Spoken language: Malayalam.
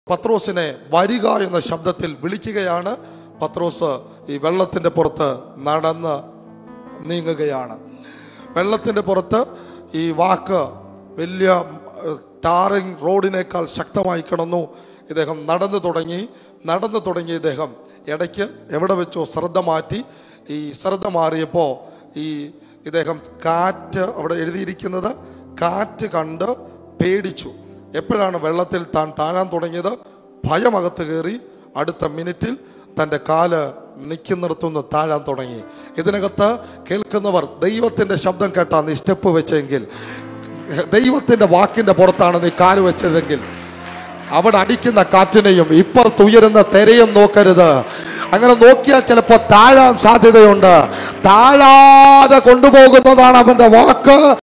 പത്രോസിനെ വരിക എന്ന ശബ്ദത്തിൽ വിളിക്കുകയാണ് പത്രോസ് ഈ വെള്ളത്തിൻ്റെ പുറത്ത് നടന്ന് നീങ്ങുകയാണ് വെള്ളത്തിൻ്റെ പുറത്ത് ഈ വാക്ക് വലിയ ടാറിങ് റോഡിനേക്കാൾ ശക്തമായി കിടന്നു ഇദ്ദേഹം നടന്നു തുടങ്ങി നടന്നു തുടങ്ങി ഇദ്ദേഹം ഇടയ്ക്ക് എവിടെ വെച്ചോ ശ്രദ്ധ മാറ്റി ഈ ശ്രദ്ധ മാറിയപ്പോൾ ഈ ഇദ്ദേഹം കാറ്റ് അവിടെ എഴുതിയിരിക്കുന്നത് കാറ്റ് കണ്ട് പേടിച്ചു എപ്പോഴാണ് വെള്ളത്തിൽ താൻ താഴാൻ തുടങ്ങിയത് ഭയമകത്ത് കയറി അടുത്ത മിനിറ്റിൽ തൻ്റെ കാല് നിൽക്കുന്നിടത്തുനിന്ന് താഴാൻ തുടങ്ങി ഇതിനകത്ത് കേൾക്കുന്നവർ ദൈവത്തിൻ്റെ ശബ്ദം കേട്ടാ നീ സ്റ്റെപ്പ് വെച്ചെങ്കിൽ ദൈവത്തിൻ്റെ വാക്കിൻ്റെ പുറത്താണ് നീ കാല് വെച്ചതെങ്കിൽ അവിടെ അടിക്കുന്ന കാറ്റിനെയും ഇപ്പുറത്ത് ഉയരുന്ന തെരയും നോക്കരുത് അങ്ങനെ നോക്കിയാൽ ചിലപ്പോൾ താഴാൻ സാധ്യതയുണ്ട് താഴാതെ കൊണ്ടുപോകുന്നതാണ് അവന്റെ വാക്ക്